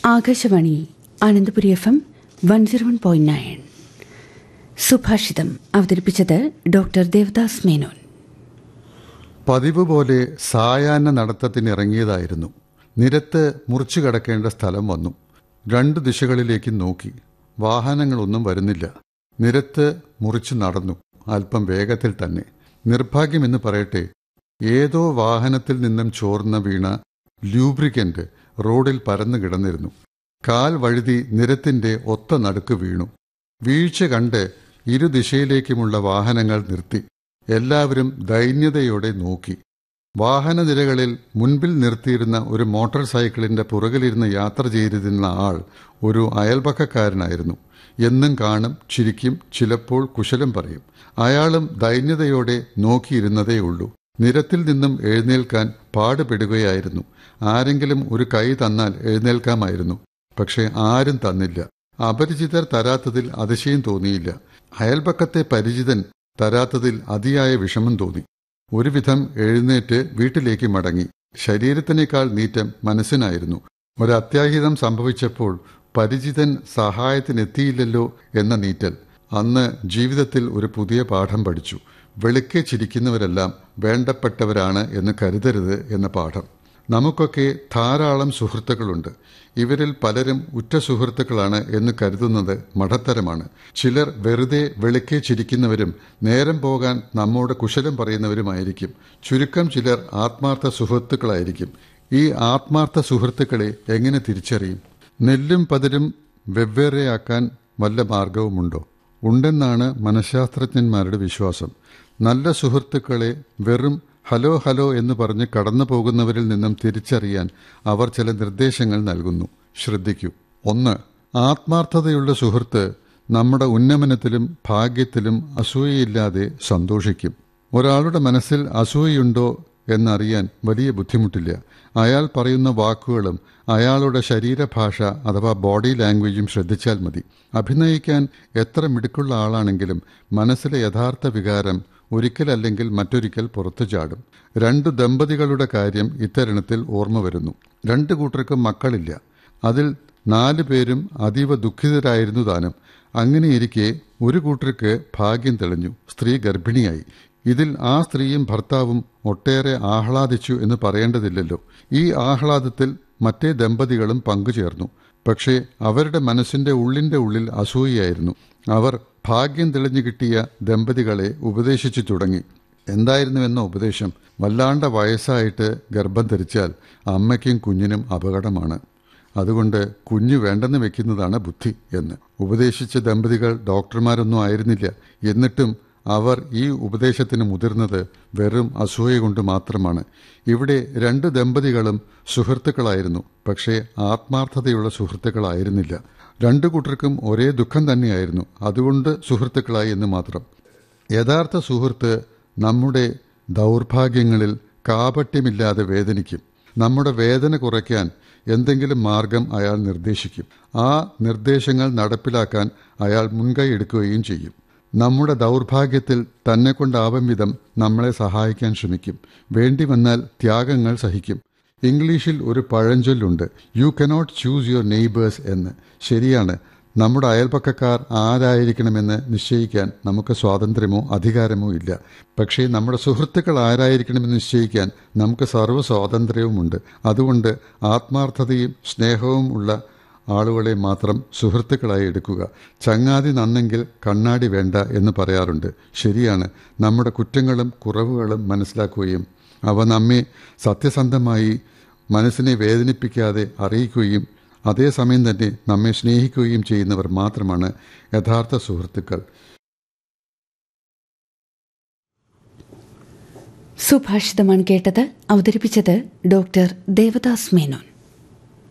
Akashvani Ananthapuri F M one zero one point nine സുഭാഷിതം അവതരിപ്പിച്ചത് doctor Devdas Menon പതിവ് പോലെ സായാഹ്ന നടത്തത്തിനിറങ്ങിയതായിരുന്നു നിരത്ത് മുറിച്ചു കടക്കേണ്ട സ്ഥലം വന്നു രണ്ടു ദിശകളിലേക്ക് നോക്കി വാഹനങ്ങളൊന്നും വരുന്നില്ല നിരത്ത് മുറിച്ചു നടന്നു അല്പം വേഗത്തിൽ തന്നെ നിർഭാഗ്യമെന്ന് പറയട്ടെ ഏതോ വാഹനത്തിൽ നിന്നും ചോർന്ന വീണ ലൂബ്രിക്കന്റ് റോഡിൽ പരന്നു കിടന്നിരുന്നു കാൽ വഴുതി നിരത്തിന്റെ ഒത്ത നടുക്ക് വീണു വീഴ്ച കണ്ട് ഇരുദിശയിലേക്കുമുള്ള വാഹനങ്ങൾ നിർത്തി എല്ലാവരും ദൈന്യതയോടെ നോക്കി വാഹനനിരകളിൽ മുൻപിൽ നിർത്തിയിരുന്ന ഒരു മോട്ടോർ സൈക്കിളിന്റെ പുറകിലിരുന്ന് യാത്ര ചെയ്തിരുന്ന ആൾ ഒരു അയൽപക്കക്കാരനായിരുന്നു എന്നും കാണും ചിരിക്കും ചിലപ്പോൾ കുശലം പറയും അയാളും ദൈന്യതയോടെ നോക്കിയിരുന്നതേ ഉള്ളൂ നിരത്തിൽ നിന്നും എഴുന്നേൽക്കാൻ പാടുപെടുകയായിരുന്നു ആരെങ്കിലും ഒരു കൈ തന്നാൽ എഴുന്നേൽക്കാമായിരുന്നു പക്ഷെ ആരും തന്നില്ല അപരിചിതർ തരാത്തതിൽ അതിശയം തോന്നിയില്ല അയൽപക്കത്തെ പരിചിതൻ തരാത്തതിൽ അതിയായ വിഷമം തോന്നി ഒരുവിധം എഴുന്നേറ്റ് വീട്ടിലേക്ക് മടങ്ങി ശരീരത്തിനേക്കാൾ നീറ്റം മനസ്സിനായിരുന്നു ഒരു അത്യാഹിതം സംഭവിച്ചപ്പോൾ പരിചിതൻ സഹായത്തിനെത്തിയില്ലല്ലോ എന്ന നീറ്റൽ അന്ന് ജീവിതത്തിൽ ഒരു പുതിയ പാഠം പഠിച്ചു വെളുക്കെ ചിരിക്കുന്നവരെല്ലാം വേണ്ടപ്പെട്ടവരാണ് എന്ന് കരുതരുത് എന്ന പാഠം നമുക്കൊക്കെ ധാരാളം സുഹൃത്തുക്കളുണ്ട് ഇവരിൽ പലരും ഉറ്റ സുഹൃത്തുക്കളാണ് എന്ന് കരുതുന്നത് മഠത്തരമാണ് ചിലർ വെറുതെ വെളുക്കെ ചിരിക്കുന്നവരും നേരം പോകാൻ നമ്മോട് കുശലം പറയുന്നവരുമായിരിക്കും ചുരുക്കം ചിലർ ആത്മാർത്ഥ സുഹൃത്തുക്കളായിരിക്കും ഈ ആത്മാർത്ഥ സുഹൃത്തുക്കളെ എങ്ങനെ തിരിച്ചറിയും നെല്ലും പതിരും വെവ്വേറെയാക്കാൻ വല്ല മാർഗവുമുണ്ടോ ഉണ്ടെന്നാണ് മനഃശാസ്ത്രജ്ഞന്മാരുടെ വിശ്വാസം നല്ല സുഹൃത്തുക്കളെ വെറും ഹലോ ഹലോ എന്ന് പറഞ്ഞ് കടന്നു പോകുന്നവരിൽ നിന്നും തിരിച്ചറിയാൻ അവർ ചില നിർദ്ദേശങ്ങൾ നൽകുന്നു ശ്രദ്ധിക്കൂ ഒന്ന് ആത്മാർത്ഥതയുള്ള സുഹൃത്ത് നമ്മുടെ ഉന്നമനത്തിലും ഭാഗ്യത്തിലും അസൂയയില്ലാതെ സന്തോഷിക്കും ഒരാളുടെ മനസ്സിൽ അസൂയയുണ്ടോ എന്നറിയാൻ വലിയ ബുദ്ധിമുട്ടില്ല അയാൾ പറയുന്ന വാക്കുകളും അയാളുടെ ശരീരഭാഷ അഥവാ ബോഡി ലാംഗ്വേജും ശ്രദ്ധിച്ചാൽ മതി അഭിനയിക്കാൻ എത്ര മിടുക്കുള്ള ആളാണെങ്കിലും മനസ്സിലെ യഥാർത്ഥ വികാരം ഒരിക്കലല്ലെങ്കിൽ മറ്റൊരിക്കൽ പുറത്തു ചാടും രണ്ടു ദമ്പതികളുടെ കാര്യം ഇത്തരണത്തിൽ ഓർമ്മ വരുന്നു രണ്ടു കൂട്ടർക്കും മക്കളില്ല അതിൽ നാലു പേരും അതീവ ദുഃഖിതരായിരുന്നു താനും അങ്ങനെയിരിക്കെ ഒരു കൂട്ടർക്ക് ഭാഗ്യം തെളിഞ്ഞു സ്ത്രീ ഗർഭിണിയായി ഇതിൽ ആ സ്ത്രീയും ഭർത്താവും ഒട്ടേറെ ആഹ്ലാദിച്ചു എന്ന് പറയേണ്ടതില്ലല്ലോ ഈ ആഹ്ലാദത്തിൽ മറ്റേ ദമ്പതികളും പങ്കുചേർന്നു പക്ഷേ അവരുടെ മനസ്സിന്റെ ഉള്ളിന്റെ ഉള്ളിൽ അസൂയയായിരുന്നു അവർ ഭാഗ്യം തെളിഞ്ഞു കിട്ടിയ ദമ്പതികളെ ഉപദേശിച്ചു തുടങ്ങി എന്തായിരുന്നുവെന്ന ഉപദേശം വല്ലാണ്ട വയസ്സായിട്ട് ഗർഭം ധരിച്ചാൽ അമ്മയ്ക്കും കുഞ്ഞിനും അപകടമാണ് അതുകൊണ്ട് കുഞ്ഞു വേണ്ടെന്ന് വെക്കുന്നതാണ് ബുദ്ധി എന്ന് ഉപദേശിച്ച ദമ്പതികൾ ഡോക്ടർമാരൊന്നും ആയിരുന്നില്ല എന്നിട്ടും അവർ ഈ ഉപദേശത്തിന് മുതിർന്നത് വെറും അസൂയ കൊണ്ട് മാത്രമാണ് ഇവിടെ രണ്ട് ദമ്പതികളും സുഹൃത്തുക്കളായിരുന്നു പക്ഷേ ആത്മാർത്ഥതയുള്ള സുഹൃത്തുക്കളായിരുന്നില്ല രണ്ടു കൂട്ടർക്കും ഒരേ ദുഃഖം തന്നെയായിരുന്നു അതുകൊണ്ട് സുഹൃത്തുക്കളായി എന്ന് മാത്രം യഥാർത്ഥ സുഹൃത്ത് നമ്മുടെ ദൗർഭാഗ്യങ്ങളിൽ കാപട്യമില്ലാതെ വേദനിക്കും നമ്മുടെ വേദന കുറയ്ക്കാൻ എന്തെങ്കിലും മാർഗം അയാൾ നിർദ്ദേശിക്കും ആ നിർദ്ദേശങ്ങൾ നടപ്പിലാക്കാൻ അയാൾ മുൻകൈ എടുക്കുകയും ചെയ്യും നമ്മുടെ ദൗർഭാഗ്യത്തിൽ തന്നെ കൊണ്ടാവും വിധം നമ്മളെ സഹായിക്കാൻ ശ്രമിക്കും വേണ്ടി വന്നാൽ ത്യാഗങ്ങൾ സഹിക്കും ഇംഗ്ലീഷിൽ ഒരു പഴഞ്ചൊല്ലുണ്ട് you cannot choose your neighbours എന്ന് ശരിയാണ് നമ്മുടെ അയൽപക്കക്കാർ ആരായിരിക്കണമെന്ന് നിശ്ചയിക്കാൻ നമുക്ക് സ്വാതന്ത്ര്യമോ അധികാരമോ ഇല്ല പക്ഷേ നമ്മുടെ സുഹൃത്തുക്കൾ ആരായിരിക്കണമെന്ന് നിശ്ചയിക്കാൻ നമുക്ക് സർവ്വ സ്വാതന്ത്ര്യവുമുണ്ട് അതുകൊണ്ട് ആത്മാർത്ഥതയും സ്നേഹവും ഉള്ള ആളുകളെ മാത്രം സുഹൃത്തുക്കളായി എടുക്കുക ചങ്ങാതി നന്നെങ്കിൽ കണ്ണാടി വേണ്ട എന്ന് പറയാറുണ്ട് ശരിയാണ് നമ്മുടെ കുറ്റങ്ങളും കുറവുകളും മനസ്സിലാക്കുകയും അവ നമ്മെ സത്യസന്ധമായി മനസ്സിനെ വേദനിപ്പിക്കാതെ അറിയിക്കുകയും അതേസമയം തന്നെ നമ്മെ സ്നേഹിക്കുകയും ചെയ്യുന്നവർ മാത്രമാണ് യഥാർത്ഥ സുഹൃത്തുക്കൾ സുഭാഷിതമാണ് കേട്ടത് അവതരിപ്പിച്ചത് ഡോക്ടർ ദേവദാസ് മേനോൻ